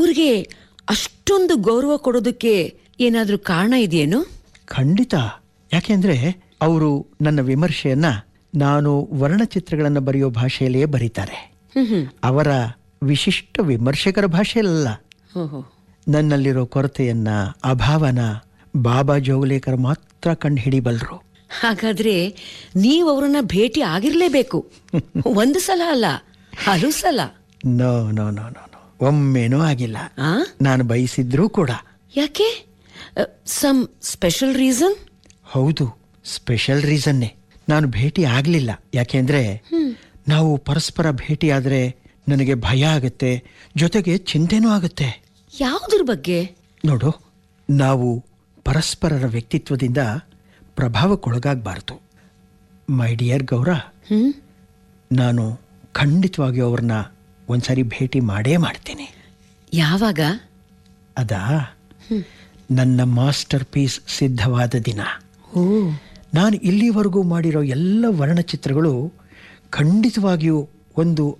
ಊರಿಗೆ ಅಷ್ಟೊಂದು ಗೌರವ ಕೊಡೋದಕ್ಕೆ ಏನಾದ್ರೂ ಕಾರಣ ಇದೆಯೇನು ಖಂಡಿತ ಯಾಕೆಂದ್ರೆ ಅವರು ನನ್ನ ವಿಮರ್ಶೆಯನ್ನ ನಾನು ವರ್ಣಚಿತ್ರಗಳನ್ನು ಬರೆಯೋ ಭಾಷೆಯಲ್ಲಿಯೇ ಬರೀತಾರೆ ಹ್ಮ್ ಹ್ಮ್ ಅವರ ವಿಶಿಷ್ಟ ವಿಮರ್ಶಕರ ಭಾಷೆಯಲ್ಲ ಓಹೋ ನನ್ನಲ್ಲಿರೋ ಕೊರತೆಯನ್ನ ಅಭಾವನ ಬಾಬಾ ಜೋಗುಲೇಕರ್ ಮಾತ್ರ ಕಂಡು ಹಿಡಿಬಲ್ರು ಹಾಗಾದ್ರೆ ನೀವು ಅವರನ್ನ ಭೇಟಿ ಆಗಿರ್ಲೇಬೇಕು ಒಂದು ಸಲ ಅಲ್ಲ ಹಲವು ಸಲ no no no no no ಒಮ್ಮೆನೂ ಆಗಿಲ್ಲ ಆ ನಾನು ಬಯಸಿದ್ರೂ ಕೂಡ ಯಾಕೆ ಸಮ್ ಸ್ಪೆಷಲ್ ರೀಸನ್ ಹೌದು ಸ್ಪೆಷಲ್ ರೀಸನ್ನೇ ನಾನು ಭೇಟಿ ಆಗಲಿಲ್ಲ ಯಾಕೆಂದ್ರೆ ನಾವು ಪರಸ್ಪರ ಭೇಟಿಯಾದರೆ ನನಗೆ ಭಯ ಆಗುತ್ತೆ ಜೊತೆಗೆ ಚಿಂತೆನೂ ಆಗುತ್ತೆ ಯಾವುದ್ರ ಬಗ್ಗೆ ನೋಡು ನಾವು ಪರಸ್ಪರರ ವ್ಯಕ್ತಿತ್ವದಿಂದ ಪ್ರಭಾವಕ್ಕೊಳಗಾಗಬಾರ್ದು ಮೈ ಡಿಯರ್ ಗೌರ ಹ್ಮ್ ನಾನು ಖಂಡಿತವಾಗಿ ಅವ್ರನ್ನ ಒಂದ್ಸರಿ ಭೇಟಿ ಮಾಡೇ ಮಾಡ್ತೀನಿ ಯಾವಾಗ ಅದಾ ನನ್ನ ಮಾಸ್ಟರ್ ಪೀಸ್ ಸಿದ್ಧವಾದ ದಿನ ಓ ನಾನು ಇಲ್ಲಿವರೆಗೂ ಮಾಡಿರೋ ಎಲ್ಲ ವರ್ಣಚಿತ್ರಗಳು ಖಂಡಿತವಾಗಿಯೂ ಒಂದು